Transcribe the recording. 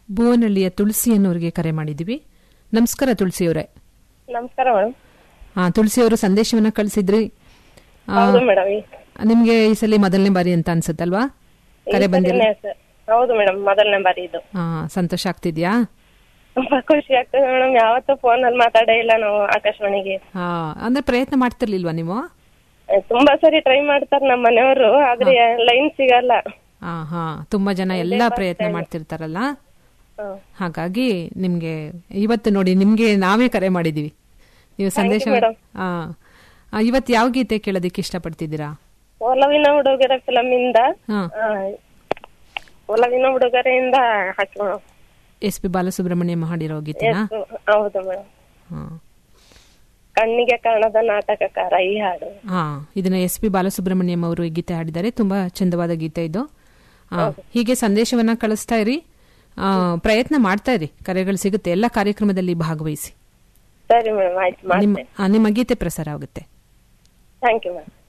ಭುವನಹಳ್ಳಿಯ ತುಳಸಿ ಅನ್ನೋರಿಗೆ ಕರೆ ಮಾಡಿದ್ದೀವಿ ನಮಸ್ಕಾರ ತುಳಸಿಯವರೇ ನಮಸ್ಕಾರ ಮೇಡಮ್ ಆ ತುಳಸಿಯವರು ಸಂದೇಶವನ್ನ ಕಳಿಸಿದ್ರಿ ಆ, ಹೌದು ಮೇಡಮ್ ನಿಮ್ಗೆ ಈ ಸಲ ಮೊದಲನೇ ಬಾರಿ ಅಂತ ಅನ್ಸುತ್ತಲ್ವಾ ಕರೆ ಬಂದಿಲ್ಲ ಹೌದು ಮೇಡಮ್ ಮೊದಲನೇ ಬಾರಿ ಇದು ಆ, ಸಂತೋಷ ಆಗ್ತಿದ್ಯಾ ತುಂಬಾ ಖುಷಿ ಆಗ್ತದೆ ಮೇಡಮ್ ಯಾವತ್ತೂ ಫೋನ್ ಅಲ್ಲಿ ಮಾತಾಡೇ ಇಲ್ಲ ನಾವು ಆಕಾಶವಾಣಿಗೆ ಆ, ಅಂದ್ರೆ ಪ್ರಯತ್ನ ಮಾಡ್ತಿರ್ಲಿಲ್ವಾ ನೀವು ಏ, ತುಂಬಾ ಸರಿ ಟ್ರೈ ಮಾಡ್ತಾರೆ ನಮ್ಮ ಮನೆಯವರು ಆದ್ರೆ ಲೈನ್ ಸಿಗಲ್ಲ ಹಾ ಹಾ ತುಂಬಾ ಜನ ಎಲ್ಲಾ ಪ್ರಯತ್ನ ಮಾಡ್ತಿರ್ತಾರಲ್ಲ ಹ್ಮ್. ಹಾಗಾಗಿ ನಿಮ್ಗೆ ಇವತ್ತು ನೋಡಿ ನಿಮ್ಗೆ ನಾವೇ ಕರೆ ಮಾಡಿದೀವಿ ನೀವು ಸಂದೇಶ madam. ಆ, ಆ, ಇವತ್ತು ಯಾವ ಗೀತೆ ಕೇಳೋದಕ್ಕೆ ಇಷ್ಟಪಡ್ತಿದ್ದೀರಾ ಒಲವಿನ ಹುಡುಗರ ಫಿಲಮ್ ಇಂದ ಹಾ ಆ, ಒಲವಿನ ಹುಡುಗರೆಯಿಂದ ಹಾಕಿ ಮೇಡಮ್ ಎಸ್ ಪಿ ಬಾಲಸುಬ್ರಹ್ಮಣ್ಯಂ ಹಾಡಿರೋ ಗೀತೆನಾ ಹೌದು ಮೇಡಮ್ ಹಾ ಕಣ್ಣಿಗೆ ಕಾಣದ ನಾಟಕಕಾರ ಈ ಹಾಡು ಹಾ ಇದನ್ನ ಎಸ್ ಪಿ ಬಾಲಸುಬ್ರಹ್ಮಣ್ಯಂ ಅವರು ಈ ಗೀತೆ ಹಾಡಿದ್ದಾರೆ ತುಂಬಾ ಚಂದವಾದ ಗೀತೆ ಇದು ಆ, ಹೀಗೆ ಸಂದೇಶವನ್ನ ಕಳಿಸ್ತಾ ಇರಿ ಆ, ಪ್ರಯತ್ನ ಮಾಡ್ತಾ ಇರಿ ಕರೆಗಳು ಸಿಗುತ್ತೆ ಎಲ್ಲ ಕಾರ್ಯಕ್ರಮದಲ್ಲಿ ಭಾಗವಹಿಸಿ ಸರಿ ಮೇಡಮ್ ಆಯ್ತು ನಿಮ್ಮ ಮಾಡ್ತೇನೆ ಆ, ನಿಮ್ಮ ಗೀತೆ ಪ್ರಸಾರ ಆಗುತ್ತೆ ಥ್ಯಾಂಕ್ ಯು ಮೇಡಮ್